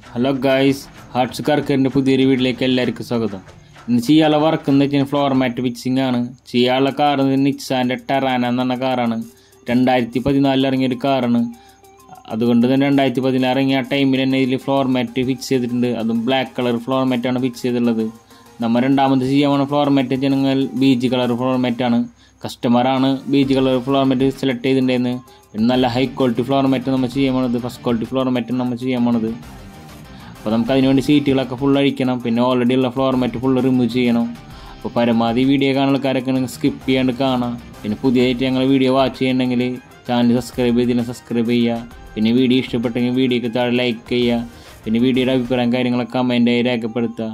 hello guys hertz കർക്കറിൻ്റെ പുതിയൊരു വീട്ടിലേക്ക് എല്ലാവർക്കും സ്വാഗതം ഇന്ന് ചെയ്യാനുള്ള വർക്ക് എന്ന് വെച്ചാൽ ഫ്ലോർ മാറ്റ് ഫിക്സിംഗ് ആണ് ചെയ്യാനുള്ള കാർ നിക്സാൻ്റെ ടെറാന എന്ന് പറഞ്ഞ കാറാണ് രണ്ടായിരത്തി പതിനാലിൽ ഇറങ്ങിയ ഒരു കാറാണ് അതുകൊണ്ട് തന്നെ രണ്ടായിരത്തി പതിനാറ് ഇറങ്ങിയ ആ ടൈമിൽ തന്നെ ഇതിൽ ഫ്ലോർ മാറ്റ് ഫിക്സ് ചെയ്തിട്ടുണ്ട് അതും ബ്ലാക്ക് കളർ ഫ്ലോർ മാറ്റാണ് ഫിക്സ് ചെയ്തിട്ടുള്ളത് നമ്മൾ രണ്ടാമത് ചെയ്യാൻ പോണ ഫ്ലോർ മാറ്റ് വെച്ചാൽ ബീച്ച് കളർ ഫ്ലോർ മാറ്റാണ് കസ്റ്റമറാണ് beige colour floor mat select ചെയ്തിട്ടുണ്ടായിരുന്നു പിന്നെ നല്ല ഹൈ ക്വാളിറ്റി ഫ്ലോർ മാറ്റ് നമ്മൾ ചെയ്യാൻ പോണത് ഫസ്റ്റ് ക്വാളിറ്റി ഫ്ലോർ മാറ്റാണ് നമ്മൾ ചെയ്യാൻ പോണത് അപ്പോൾ നമുക്ക് അതിനുവേണ്ടി സീറ്റുകളൊക്കെ ഫുൾ അഴിക്കണം പിന്നെ ഓൾറെഡി ഉള്ള ഫ്ലോർ മാറ്റ് ഫുൾ റിമൂവ് ചെയ്യണം അപ്പോൾ പരമാവധി വീഡിയോ കാണുന്ന ആൾക്കാരൊക്കെ നിങ്ങൾ സ്കിപ്പ് ചെയ്യാണ്ട് കാണാം പിന്നെ പുതിയതായിട്ട് ഞങ്ങൾ വീഡിയോ വാച്ച് ചെയ്യണമെങ്കിൽ ചാനൽ സബ്സ്ക്രൈബ് ചെയ്തില്ല സബ്സ്ക്രൈബ് ചെയ്യുക പിന്നെ വീഡിയോ ഇഷ്ടപ്പെട്ടെങ്കിൽ വീഡിയോക്ക് താഴെ ലൈക്ക് ചെയ്യുക പിന്നെ വീഡിയോയുടെ അഭിപ്രായം കാര്യങ്ങളൊക്കെ കമൻറ്റായി രേഖപ്പെടുത്തുക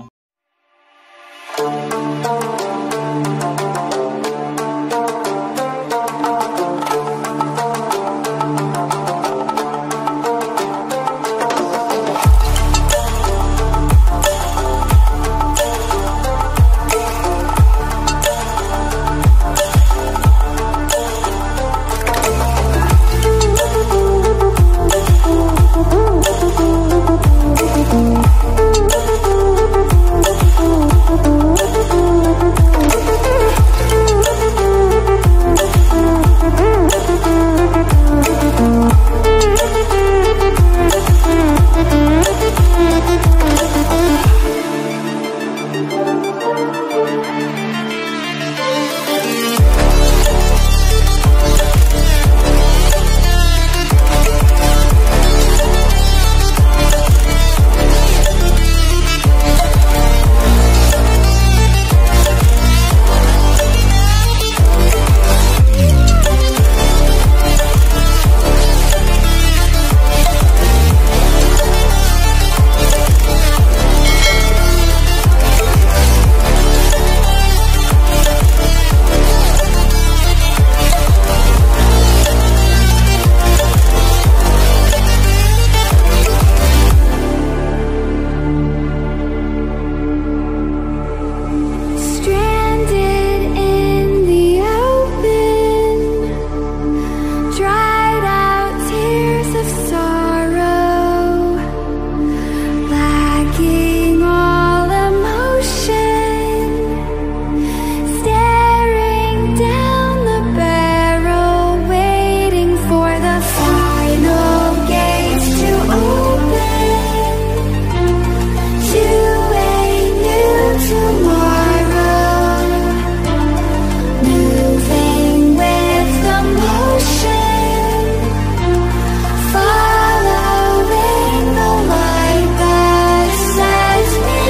Stranded in the open, dried out tears of sorrow, lacking all emotion, staring down the barrel, waiting for the final gates to open to a new tomorrow, moving with the motion, following the light that sets me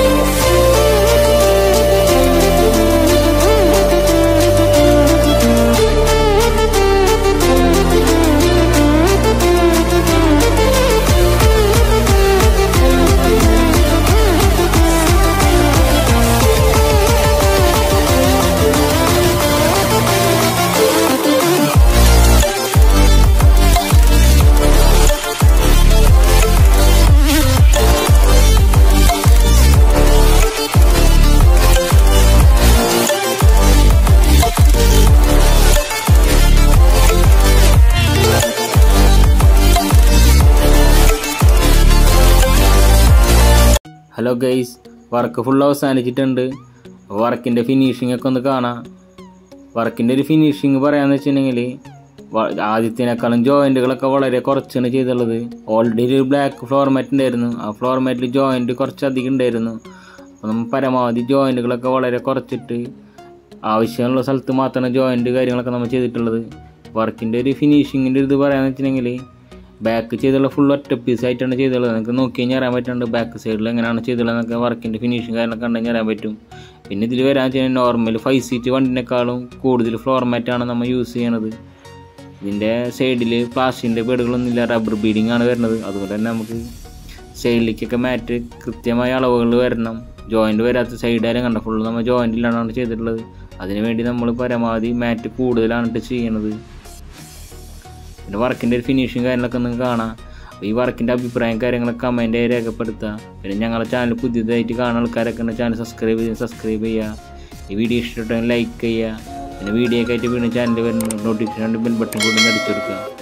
hello guys work full അവസാനിച്ചിട്ടുണ്ട് വർക്കിൻ്റെ finishing ഒക്കെ ഒന്ന് കാണാം വർക്കിൻ്റെ ഒരു finishing പറയാന്ന് വെച്ചിട്ടുണ്ടെങ്കിൽ ആദ്യത്തിനേക്കാളും ജോയിൻറ്റുകളൊക്കെ വളരെ കുറച്ചാണ് ചെയ്തുള്ളത് ഓൾറെഡി ഒരു ബ്ലാക്ക് ഫ്ലോർ മാറ്റ് ഉണ്ടായിരുന്നു ആ ഫ്ലോർ മാറ്റിൽ ജോയിൻറ്റ് കുറച്ചധികം ഉണ്ടായിരുന്നു അപ്പോൾ നമ്മൾ പരമാവധി ജോയിൻറ്റുകളൊക്കെ വളരെ കുറച്ചിട്ട് ആവശ്യമുള്ള സ്ഥലത്ത് മാത്രമാണ് ജോയിൻറ്റ് കാര്യങ്ങളൊക്കെ നമ്മൾ ചെയ്തിട്ടുള്ളത് വർക്കിൻ്റെ ഒരു ഫിനിഷിങ്ങിൻ്റെ ഇത് പറയാന്ന് വെച്ചിട്ടുണ്ടെങ്കിൽ ബാക്ക് ചെയ്തുള്ള ഫുൾ ഒറ്റ പീസ് ആയിട്ടാണ് ചെയ്തുള്ളത് നിങ്ങൾക്ക് നോക്കി കഴിഞ്ഞാൽ അറിയാൻ പറ്റുന്നുണ്ട് ബാക്ക് സൈഡിൽ എങ്ങനെയാണ് ചെയ്തുള്ളത് എന്നൊക്കെ വർക്കിൻ്റെ ഫിനിഷിങ് കാര്യങ്ങളൊക്കെ കണ്ടു കഴിഞ്ഞാൽ അറിയാൻ പറ്റും പിന്നെ ഇതിൽ വരാൻ വെച്ചാൽ നോർമൽ ഫൈവ് സീറ്റ് വണ്ടിനേക്കാളും കൂടുതൽ ഫ്ലോർ മാറ്റാണ് നമ്മൾ യൂസ് ചെയ്യണത് ഇതിൻ്റെ സൈഡിൽ പ്ലാസ്റ്റിക്കിൻ്റെ പേടുകളൊന്നുമില്ല റബ്ബർ ബീഡിങ് ആണ് വരുന്നത് അതുകൊണ്ട് തന്നെ നമുക്ക് സൈഡിലേക്കൊക്കെ മാറ്റ് കൃത്യമായ അളവുകൾ വരണം ജോയിൻറ്റ് വരാത്ത സൈഡായാലും കണ്ട ഫുള്ള് നമ്മൾ ജോയിൻ്റ് ഇല്ലാണ്ടാണ് ചെയ്തിട്ടുള്ളത് അതിന് വേണ്ടി നമ്മൾ പരമാവധി മാറ്റ് കൂടുതലാണ് ഇട്ട് ചെയ്യണത് പിന്നെ വർക്കിൻ്റെ ഒരു ഫിനിഷിങ് കാര്യങ്ങളൊക്കെ നിങ്ങൾക്ക് കാണാം അപ്പോൾ ഈ വർക്കിൻ്റെ അഭിപ്രായം കാര്യങ്ങളൊക്കെ കമൻറ്റ് രേഖപ്പെടുത്തുക പിന്നെ ഞങ്ങളുടെ ചാനൽ പുതിയതായിട്ട് കാണുന്ന ആൾക്കാരൊക്കെ ഉണ്ട് ചാനൽ സബ്സ്ക്രൈബ് ചെയ്ത് സബ്സ്ക്രൈബ് ചെയ്യുക ഈ വീഡിയോ ഇഷ്ടപ്പെട്ടെങ്കിൽ ലൈക്ക് ചെയ്യുക പിന്നെ വീഡിയോ ഒക്കെ ആയിട്ട് വീണ്ടും ചാനൽ വരുന്ന നോട്ടിഫിക്കേഷൻ ബെൽ ബട്ടൺ കൂടി ഒന്ന് അടിച്ചു കൊടുക്കുക